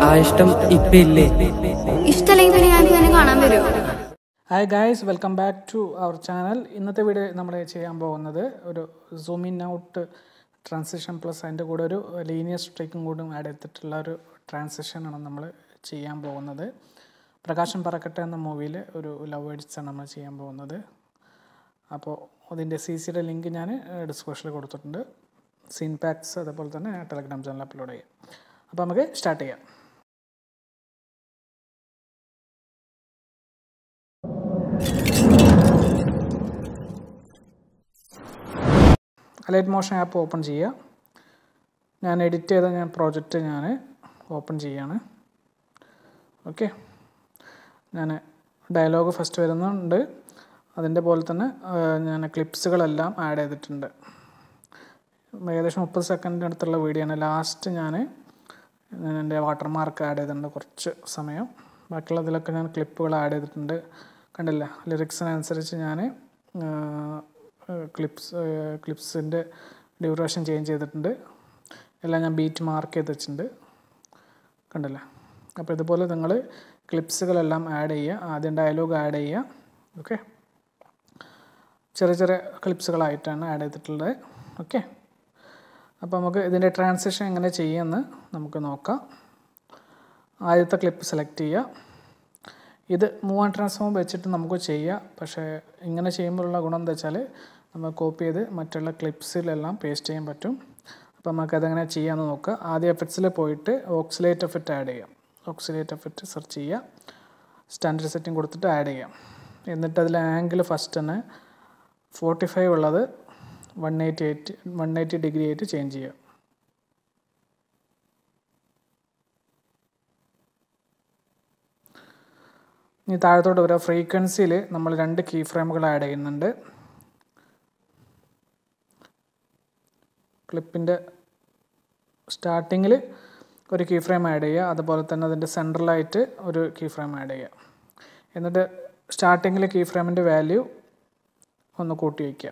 ആ ഇഷ്ടം ഇപ്പൊ ഇല്ലേ ഇഷ്ടമല്ലെങ്കിൽ പിന്നെ ഞാൻ ഇങ്ങനെ കാണാൻ വരുമോ hi guys welcome back to our channel ഇന്നത്തെ വീഡിയോ നമ്മൾ ചെയ്യാൻ പോകുന്നത് ഒരു zoom in out transition plus അതിൻ്റെ കൂടെ ഒരു ലീനിയർ സ്ട്രൈക്കും കൂടി ആഡ് ചെയ്തിട്ടുള്ള ഒരു ട്രാൻസിഷനാണ് നമ്മൾ ചെയ്യാൻ പോകുന്നത് പ്രകാശം പറക്കട്ടെ എന്ന മൂവിയിൽ ഒരു ലവ് വേർഡ്സാണ് നമ്മൾ ചെയ്യാൻ പോകുന്നത് അപ്പോൾ അതിൻ്റെ സി സിയുടെ ലിങ്ക് ഞാൻ ഡിസ്ക്രിപ്ഷനിൽ കൊടുത്തിട്ടുണ്ട് സീൻ പാക്സ് അതേപോലെ തന്നെ ടെലഗ്രാം ചാനൽ അപ്ലോഡ് ചെയ്യാം അപ്പോൾ നമുക്ക് സ്റ്റാർട്ട് ചെയ്യാം ലൈറ്റ് മോഷൻ ആപ്പ് ഓപ്പൺ ചെയ്യുക ഞാൻ എഡിറ്റ് ചെയ്ത ഞാൻ പ്രോജക്റ്റ് ഞാൻ ഓപ്പൺ ചെയ്യാണ് ഓക്കെ ഞാൻ ഡയലോഗ് ഫസ്റ്റ് വരുന്നുണ്ട് അതിൻ്റെ പോലെ തന്നെ ഞാൻ ക്ലിപ്സുകളെല്ലാം ആഡ് ചെയ്തിട്ടുണ്ട് ഏകദേശം മുപ്പത് സെക്കൻഡിന് അടുത്തുള്ള വീഡിയോ ആണ് ലാസ്റ്റ് ഞാൻ എൻ്റെ വാട്ടർമാർക്ക് ആഡ് ചെയ്തിട്ടുണ്ട് കുറച്ച് സമയം ബാക്കിയുള്ളതിലൊക്കെ ഞാൻ ക്ലിപ്പുകൾ ആഡ് ചെയ്തിട്ടുണ്ട് കണ്ടില്ല ലിറിക്സിനനുസരിച്ച് ഞാൻ ക്ലിപ്സ് ക്ലിപ്സിൻ്റെ ഡ്യൂറേഷൻ ചേഞ്ച് ചെയ്തിട്ടുണ്ട് എല്ലാം ഞാൻ ബീറ്റ് മാർക്ക് ചെയ്ത് വെച്ചിട്ടുണ്ട് കണ്ടില്ല അപ്പോൾ ഇതുപോലെ നിങ്ങൾ ക്ലിപ്സുകളെല്ലാം ആഡ് ചെയ്യുക ആദ്യം ഡയലോഗ് ആഡ് ചെയ്യുക ഓക്കെ ചെറിയ ചെറിയ ക്ലിപ്സുകളായിട്ടാണ് ആഡ് ചെയ്തിട്ടുള്ളത് ഓക്കെ അപ്പോൾ നമുക്ക് ഇതിൻ്റെ ട്രാൻസിഷൻ എങ്ങനെ ചെയ്യുമെന്ന് നമുക്ക് നോക്കാം ആദ്യത്തെ ക്ലിപ്പ് സെലക്ട് ചെയ്യുക ഇത് മൂവ് ആൻഡ് ട്രാൻസ്ഫോം വെച്ചിട്ട് നമുക്ക് ചെയ്യാം പക്ഷേ ഇങ്ങനെ ചെയ്യുമ്പോഴുള്ള ഗുണം എന്താ വെച്ചാൽ നമ്മൾ കോപ്പി ചെയ്ത് മറ്റുള്ള ക്ലിപ്സിലെല്ലാം പേസ്റ്റ് ചെയ്യാൻ പറ്റും അപ്പോൾ നമുക്ക് അതെങ്ങനെ ചെയ്യാമെന്ന് നോക്കുക ആദ്യം എഫക്ട്സിൽ പോയിട്ട് ഓക്സിലേറ്റ് എഫക്റ്റ് ആഡ് ചെയ്യാം ഓക്സിലേറ്റ് എഫക്റ്റ് സെർച്ച് ചെയ്യുക സ്റ്റാൻഡേർഡ് സെറ്റിംഗ് കൊടുത്തിട്ട് ആഡ് ചെയ്യാം എന്നിട്ട് അതിൽ ആംഗിൾ ഫസ്റ്റ് തന്നെ ഫോർട്ടി ഫൈവ് ഉള്ളത് one eighty eight one eighty degree ആയിട്ട് ചേഞ്ച് ചെയ്യുക ഇനി താഴത്തോട്ട് വരാം ഫ്രീക്വൻസിയിൽ നമ്മൾ രണ്ട് കീ ഫ്രെയിമുകൾ ആഡ് ചെയ്യുന്നുണ്ട് ക്ലിപ്പിൻ്റെ സ്റ്റാർട്ടിങ്ങിൽ ഒരു കീ ഫ്രെയിം ആഡ് ചെയ്യുക അതുപോലെ തന്നെ അതിൻ്റെ സെൻട്രലായിട്ട് ഒരു കീ ഫ്രെയിം ആഡ് ചെയ്യുക എന്നിട്ട് സ്റ്റാർട്ടിങ്ങിൽ കീ ഫ്രെയിമിൻ്റെ വാല്യൂ ഒന്ന് കൂട്ടി വയ്ക്കുക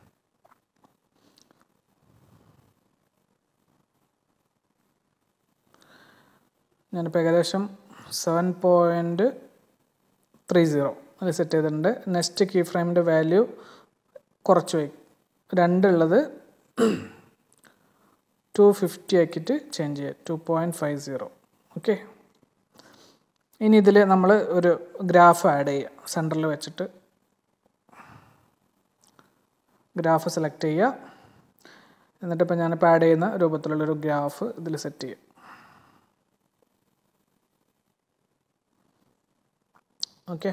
ഞാനിപ്പോൾ ഏകദേശം സെവൻ പോയിൻറ്റ് ത്രീ സീറോ അത് സെറ്റ് ചെയ്തിട്ടുണ്ട് നെക്സ്റ്റ് കീ ഫ്രെയിമിൻ്റെ വാല്യൂ കുറച്ച് വയ്ക്കും രണ്ടുള്ളത് ടു ഫിഫ്റ്റി ആക്കിയിട്ട് ചേഞ്ച് ചെയ്യുക two point five zero okay ഇനി ഇതിൽ നമ്മൾ ഒരു ഗ്രാഫ് ആഡ് ചെയ്യുക സെൻറ്ററിൽ വെച്ചിട്ട് ഗ്രാഫ് സെലക്ട് ചെയ്യുക എന്നിട്ട് ഇപ്പോൾ ഞാനിപ്പോൾ ആഡ് ചെയ്യുന്ന രൂപത്തിലുള്ളൊരു ഗ്രാഫ് ഇതിൽ സെറ്റ് ചെയ്യുക ഓക്കെ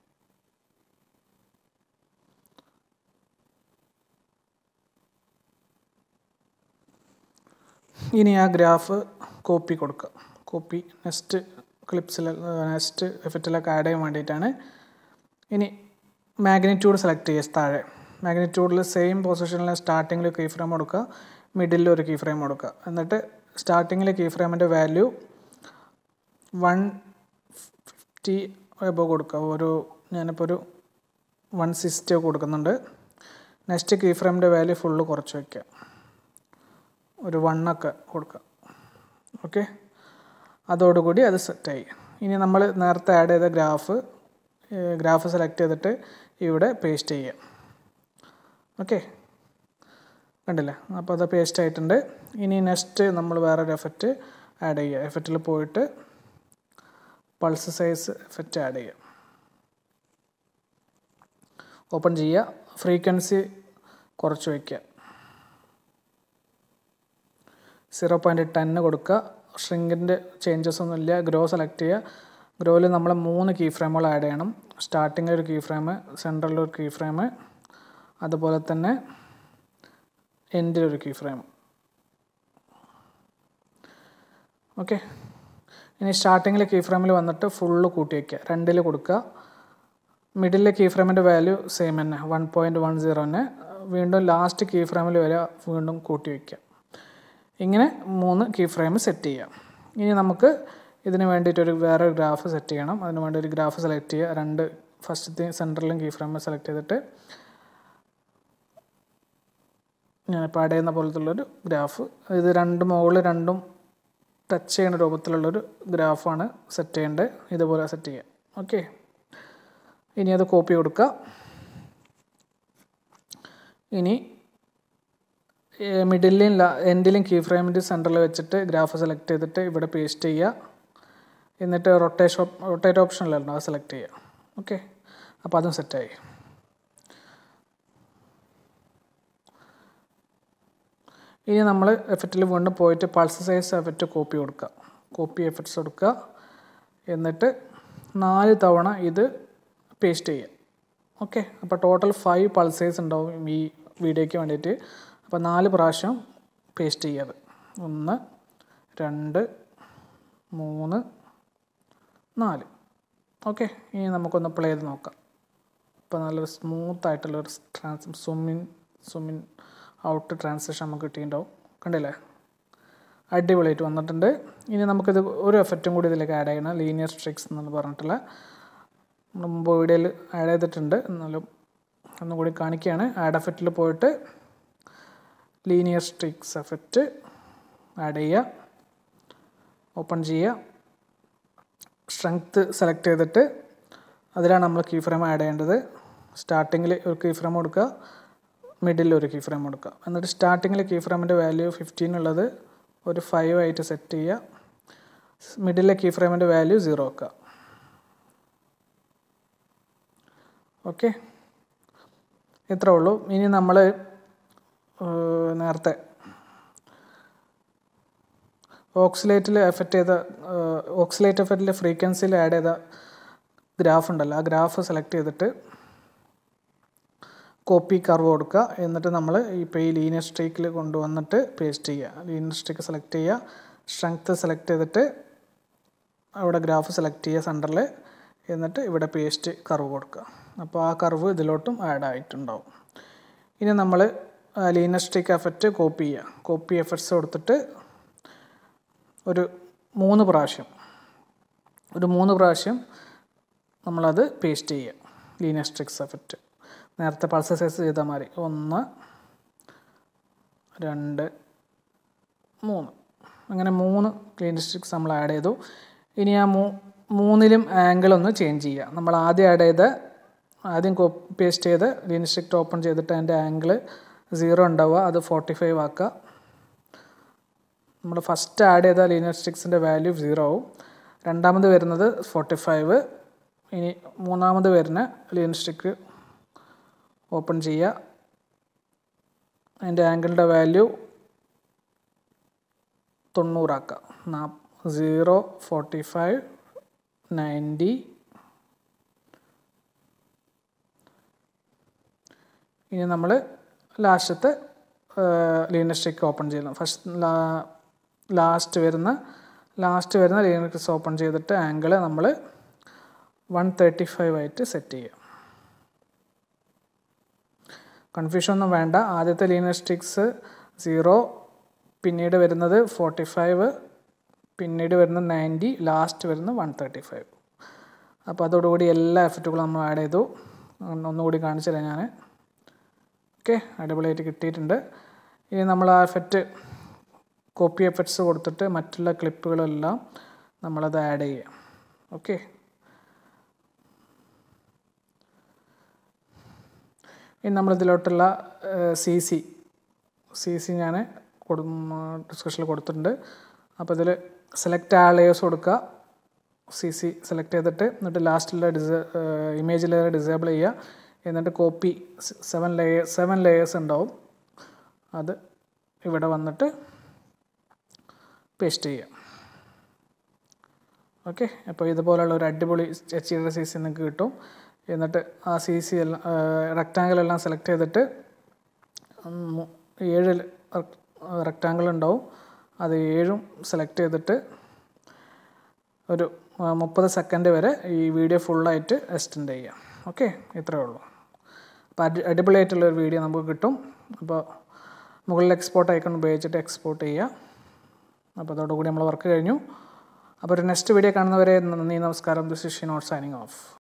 ഇനി ആ ഗ്രാഫ് കോപ്പി കൊടുക്കുക കോപ്പി നെക്സ്റ്റ് ക്ലിപ്സിൽ നെക്സ്റ്റ് എഫക്റ്റിലൊക്കെ ആഡ് ചെയ്യാൻ വേണ്ടിയിട്ടാണ് ഇനി മാഗ്നിറ്റ്യൂഡ് സെലക്ട് ചെയ്യുക താഴെ മാഗ്നിറ്റ്യൂഡിൽ സെയിം പൊസിഷനിൽ സ്റ്റാർട്ടിങ്ങിൽ കീ ഫ്രെയിം കൊടുക്കുക മിഡിലിൽ ഒരു കീ ഫ്രെയിം കൊടുക്കുക എന്നിട്ട് സ്റ്റാർട്ടിങ്ങിൽ കീ ഫ്രെയിമിൻ്റെ വാല്യൂ വൺ ഫിഫ്റ്റി എബോ കൊടുക്കുക ഒരു ഞാനിപ്പോൾ ഒരു വൺ സിക്സ്റ്റി കൊടുക്കുന്നുണ്ട് നെക്സ്റ്റ് കീ ഫ്രെയിമിൻ്റെ വാല്യൂ ഫുള്ള് കുറച്ച് വയ്ക്കുക ഒരു വണ്ണൊക്കെ കൊടുക്കുക ഓക്കെ അതോടുകൂടി അത് സെറ്റായി ഇനി നമ്മൾ നേരത്തെ ആഡ് ചെയ്ത ഗ്രാഫ് ഗ്രാഫ് സെലക്ട് ചെയ്തിട്ട് ഇവിടെ പേസ്റ്റ് ചെയ്യുക ഓക്കെ കണ്ടില്ലേ അപ്പോൾ അത് പേസ്റ്റ് ആയിട്ടുണ്ട് ഇനി നെക്സ്റ്റ് നമ്മൾ വേറൊരു എഫക്റ്റ് ആഡ് ചെയ്യുക എഫക്റ്റിൽ പോയിട്ട് പൾസ് സൈസ് എഫക്റ്റ് ആഡ് ചെയ്യുക ഓപ്പൺ ചെയ്യുക ഫ്രീക്വൻസി കുറച്ച് വയ്ക്കുക സീറോ പോയിൻറ്റ് ടെന്ന് കൊടുക്കുക ഷ്രിങ്കിൻ്റെ ചേഞ്ചസ് ഒന്നുമില്ല ഗ്രോ സെലക്ട് ചെയ്യുക ഗ്രോയിൽ നമ്മൾ മൂന്ന് കീ ഫ്രെയിമുകൾ ആഡ് ചെയ്യണം സ്റ്റാർട്ടിങ്ങിൽ ഒരു കീ ഫ്രെയിം സെൻട്രലിൽ ഒരു കീ ഫ്രെയിം അതുപോലെ തന്നെ എൻഡിലൊരു കീ ഫ്രെയിം ഓക്കെ ഇനി സ്റ്റാർട്ടിങ്ങിൽ കീ ഫ്രെയിമിൽ വന്നിട്ട് ഫുള്ള് കൂട്ടി വയ്ക്കുക രണ്ടിൽ കൊടുക്കുക മിഡിലെ കീ ഫ്രെയിമിൻ്റെ വാല്യൂ സെയിം തന്നെ വൺ പോയിൻറ്റ് വൺ സീറോ തന്നെ വീണ്ടും ലാസ്റ്റ് കീ ഫ്രെയിമിൽ വരെ വീണ്ടും കൂട്ടി വയ്ക്കുക ഇങ്ങനെ മൂന്ന് കീ ഫ്രെയിം സെറ്റ് ചെയ്യാം ഇനി നമുക്ക് ഇതിന് വേണ്ടിയിട്ടൊരു വേറെ ഒരു ഗ്രാഫ് സെറ്റ് ചെയ്യണം അതിന് വേണ്ടി ഒരു ഗ്രാഫ് സെലക്ട് ചെയ്യുക രണ്ട് ഫസ്റ്റത്തെ സെൻറ്ററിലും കീ ഫ്രെയിം സെലക്ട് ചെയ്തിട്ട് ഞാനിപ്പോൾ ആഡ് ചെയ്യുന്ന പോലത്തുള്ളൊരു ഗ്രാഫ് ഇത് രണ്ട് മുകളിൽ രണ്ടും ടച്ച് ചെയ്യുന്ന രൂപത്തിലുള്ളൊരു ഗ്രാഫാണ് സെറ്റ് ചെയ്യേണ്ടത് ഇതുപോലെ സെറ്റ് ചെയ്യുക ഓക്കെ ഇനി അത് കോപ്പി കൊടുക്കുക ഇനി മിഡിലും എൻഡിലും കീ ഫ്രെയിമിൻ്റെ സെൻറ്ററിൽ വെച്ചിട്ട് ഗ്രാഫ് സെലക്ട് ചെയ്തിട്ട് ഇവിടെ പേസ്റ്റ് ചെയ്യുക എന്നിട്ട് റൊട്ടേഷൻ റൊട്ടേറ്റ് ഓപ്ഷനിലുണ്ടോ അത് സെലക്ട് ചെയ്യുക ഓക്കെ അപ്പോൾ അതും സെറ്റായി ഇനി നമ്മൾ എഫക്റ്റിൽ വീണ്ടും പോയിട്ട് പൾസ് സൈസ് എഫക്റ്റ് കോപ്പി കൊടുക്കുക കോപ്പി എഫക്ട്സ് കൊടുക്കുക എന്നിട്ട് നാല് തവണ ഇത് പേസ്റ്റ് ചെയ്യുക ഓക്കെ അപ്പോൾ ടോട്ടൽ ഫൈവ് പൾസേഴ്സ് ഉണ്ടാവും ഈ വീഡിയോയ്ക്ക് വേണ്ടിയിട്ട് അപ്പോൾ നാല് പ്രാവശ്യം പേസ്റ്റ് ചെയ്യാതെ ഒന്ന് രണ്ട് മൂന്ന് നാല് ഓക്കെ ഇനി നമുക്കൊന്ന് പ്ലേ ചെയ്ത് നോക്കാം ഇപ്പോൾ നല്ലൊരു സ്മൂത്ത് ആയിട്ടുള്ളൊരു trans zoom in zoom in out transition നമുക്ക് കിട്ടിയിട്ടുണ്ടാവും കണ്ടില്ലേ അടിപൊളിയായിട്ട് വന്നിട്ടുണ്ട് ഇനി നമുക്കിത് ഒരു എഫക്റ്റും കൂടി ഇതിലേക്ക് ആഡ് ചെയ്യണം ലീനിയർ സ്ട്രിക്സ് എന്ന് പറഞ്ഞിട്ടുള്ള നമ്മൾ മുമ്പ് വീഡിയോയിൽ ആഡ് ചെയ്തിട്ടുണ്ട് എന്നാലും ഒന്നും കൂടി കാണിക്കുകയാണ് ആഡ് എഫക്റ്റിൽ പോയിട്ട് ലീനിയർ സ്ട്രിക്സ് എഫക്റ്റ് ആഡ് ചെയ്യുക ഓപ്പൺ ചെയ്യുക സ്ട്രെങ്ത്ത് സെലക്ട് ചെയ്തിട്ട് അതിലാണ് നമ്മൾ കീ ഫ്രെയിം ആഡ് ചെയ്യേണ്ടത് സ്റ്റാർട്ടിങ്ങിൽ ഒരു കീ ഫ്രെയിം കൊടുക്കുക മിഡിൽ ഒരു കീ ഫ്രെയിം കൊടുക്കുക എന്നിട്ട് സ്റ്റാർട്ടിങ്ങിൽ കീ ഫ്രെയിമിൻ്റെ വാല്യൂ ഫിഫ്റ്റീൻ ഉള്ളത് ഒരു ഫൈവ് ആയിട്ട് സെറ്റ് ചെയ്യുക മിഡിലെ കീ ഫ്രെയിമിൻ്റെ വാല്യൂ സീറോ വെക്കുക ഓക്കെ ഇത്രേ ഉള്ളൂ ഇനി നമ്മൾ നേരത്തെ ഓക്സിലേറ്റിൽ എഫക്റ്റ് ചെയ്ത ഓക്സിലേറ്റ് എഫക്റ്റിൽ ഫ്രീക്വൻസിയിൽ ആഡ് ചെയ്ത ഗ്രാഫ് ഉണ്ടല്ലോ ആ ഗ്രാഫ് സെലക്ട് ചെയ്തിട്ട് കോപ്പി കർവ് കൊടുക്കുക എന്നിട്ട് നമ്മൾ ഇപ്പോൾ ഈ ലീനിയർ സ്ട്രീക്കിൽ കൊണ്ടുവന്നിട്ട് പേസ്റ്റ് ചെയ്യുക ലീനിയർ സ്ട്രീക്ക് സെലക്ട് ചെയ്യുക സ്ട്രെങ്ത്ത് സെലക്ട് ചെയ്തിട്ട് അവിടെ ഗ്രാഫ് സെലക്ട് ചെയ്യുക സെൻറ്ററിൽ എന്നിട്ട് ഇവിടെ പേസ്റ്റ് കർവ് കൊടുക്കുക അപ്പോൾ ആ കർവ് ഇതിലോട്ടും ആഡ് ആയിട്ടുണ്ടാവും ഇനി നമ്മൾ ലീനിയർ സ്ട്രീക്ക് എഫക്റ്റ് കോപ്പി ചെയ്യുക കോപ്പി എഫക്ട്സ് കൊടുത്തിട്ട് ഒരു മൂന്ന് പ്രാവശ്യം ഒരു മൂന്ന് പ്രാവശ്യം നമ്മളത് പേസ്റ്റ് ചെയ്യുക ലീനിയർ സ്ട്രിക്സ് എഫക്റ്റ് നേരത്തെ പൾസ് സൈസ് ചെയ്താൽ മതി ഒന്ന് രണ്ട് മൂന്ന് അങ്ങനെ മൂന്ന് ലീനിയർ സ്ട്രിക്സ് നമ്മൾ ആഡ് ചെയ്തു ഇനി ആ മൂ മൂന്നിലും ആംഗിൾ ഒന്ന് ചേഞ്ച് ചെയ്യുക നമ്മൾ ആദ്യം ആഡ് ചെയ്ത ആദ്യം കോപ്പി പേസ്റ്റ് ചെയ്ത് ലീനിയർ സ്ട്രിക്റ്റ് ഓപ്പൺ ചെയ്തിട്ട് അതിൻ്റെ ആംഗിൾ സീറോ ഉണ്ടാവുക അത് ഫോർട്ടി ഫൈവ് ആക്കുക നമ്മൾ ഫസ്റ്റ് ആഡ് ചെയ്ത ലീനിയർ സ്റ്റിക്സിൻ്റെ വാല്യൂ സീറോ ആവും രണ്ടാമത് വരുന്നത് ഫോർട്ടി ഫൈവ് ഇനി മൂന്നാമത് വരുന്ന ലീനിയർ സ്റ്റിക്ക് ഓപ്പൺ ചെയ്യുക അതിൻ്റെ ആംഗിളിൻ്റെ വാല്യൂ തൊണ്ണൂറാക്കുക നാ സീറോ ഫോർട്ടി ഫൈവ് നയൻറ്റി ഇനി നമ്മൾ ലാസ്റ്റത്തെ ലീനിയർ സ്റ്റിക്ക് ഓപ്പൺ ചെയ്യണം ഫസ്റ്റ് ലാസ്റ്റ് വരുന്ന ലാസ്റ്റ് വരുന്ന ലീനിയർ സ്റ്റിക്സ് ഓപ്പൺ ചെയ്തിട്ട് ആംഗിൾ നമ്മൾ വൺ തേർട്ടി ഫൈവ് ആയിട്ട് സെറ്റ് ചെയ്യുക കൺഫ്യൂഷൻ ഒന്നും വേണ്ട ആദ്യത്തെ ലീനിയർ സ്റ്റിക്സ് സീറോ പിന്നീട് വരുന്നത് ഫോർട്ടി ഫൈവ് പിന്നീട് വരുന്നത് നയൻറ്റി ലാസ്റ്റ് വരുന്നത് വൺ തേർട്ടി ഫൈവ് അപ്പോൾ അതോടുകൂടി എല്ലാ എഫക്റ്റുകളും നമ്മൾ ആഡ് ചെയ്തു ഒന്നുകൂടി കാണിച്ചു തരാം ഞാൻ ഓക്കെ അടിപൊളിയായിട്ട് കിട്ടിയിട്ടുണ്ട് ഇനി നമ്മൾ ആ എഫക്റ്റ് കോപ്പി എഫക്ട്സ് കൊടുത്തിട്ട് മറ്റുള്ള ക്ലിപ്പുകളെല്ലാം നമ്മളത് ആഡ് ചെയ്യുക ഓക്കെ ഇനി നമ്മളിതിലോട്ടുള്ള സി സി സി സി ഞാൻ കൊടു ഡിസ്കഷനിൽ കൊടുത്തിട്ടുണ്ട് അപ്പോൾ ഇതിൽ സെലക്ട് ആ ലേയേഴ്സ് കൊടുക്കുക സി സി സെലക്ട് ചെയ്തിട്ട് എന്നിട്ട് ലാസ്റ്റിലുള്ള ഡിസ ഇമേജ് ലെയർ ഡിസേബിൾ ചെയ്യുക എന്നിട്ട് copy seven layer seven layers ഉണ്ടാവും അത് ഇവിടെ വന്നിട്ട് പേസ്റ്റ് ചെയ്യുക ഓക്കെ അപ്പോൾ ഇതുപോലുള്ള ഒരു അടിപൊളി എച്ച് ഡിയുടെ സി സി നിങ്ങൾക്ക് കിട്ടും എന്നിട്ട് ആ സി സി എല്ലാം റെക്റ്റാങ്കിൾ എല്ലാം സെലക്ട് ചെയ്തിട്ട് ഏഴ് റെക്റ്റാങ്കിൾ ഉണ്ടാവും അത് ഏഴും സെലക്ട് ചെയ്തിട്ട് ഒരു മുപ്പത് സെക്കൻഡ് വരെ ഈ വീഡിയോ ഫുള്ളായിട്ട് എക്സ്റ്റെൻഡ് ചെയ്യാം ഓക്കെ ഇത്രയേ ഉള്ളൂ അപ്പോൾ അടി അടിപൊളിയായിട്ടുള്ള ഒരു വീഡിയോ നമുക്ക് കിട്ടും അപ്പോൾ മുകളിൽ എക്സ്പോർട്ട് ഐക്കൺ ഉപയോഗിച്ചിട്ട് എക്സ്പോർട്ട് ചെയ്യുക അപ്പോൾ അതോടുകൂടി നമ്മൾ വർക്ക് കഴിഞ്ഞു അപ്പോൾ ഒരു നെക്സ്റ്റ് വീഡിയോ കാണുന്നവരെ നന്ദി നമസ്കാരം this is Shinod signing of